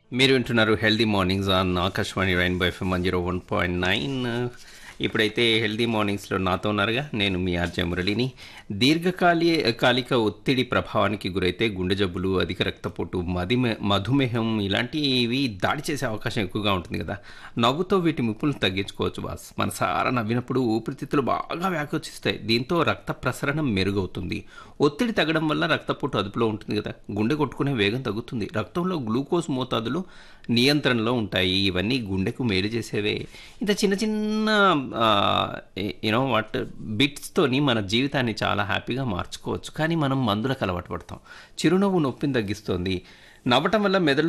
మీరు వింటున్నారు healthy mornings on Akashvani rainbow FM one zero one point nine ఇప్పుడైతే healthy మార్నింగ్స్లో నాతో ఉన్నారుగా నేను మీ ఆర్జే మురళిని దీర్ఘకాలి కాలిక ఒత్తిడి ప్రభావానికి గురైతే గుండె జబ్బులు అధిక రక్తపోటు మదిమే మధుమేహం ఇలాంటివి దాడి చేసే అవకాశం ఎక్కువగా ఉంటుంది కదా నవ్వుతో వీటి ముప్పులను తగ్గించుకోవచ్చు బాస్ మన సారా నవ్వినప్పుడు ఊపిరితిత్తులు బాగా వ్యాకోచిస్తాయి దీంతో రక్త ప్రసరణ మెరుగవుతుంది ఒత్తిడి తగ్గడం వల్ల రక్తపోటు అదుపులో ఉంటుంది కదా గుండె కొట్టుకునే వేగం తగ్గుతుంది రక్తంలో గ్లూకోజ్ మోతాదులు నియంత్రణలో ఉంటాయి ఇవన్నీ గుండెకు మేలు చేసేవే ఇంత చిన్న చిన్న యూనో వాట్ బిట్స్తోని మన జీవితాన్ని చాలా హ్యాపీగా మార్చుకోవచ్చు కానీ మనం మందులకు అలవాటు పడతాం చిరునవ్వు నొప్పిని తగ్గిస్తుంది నవ్వటం వల్ల మెదడు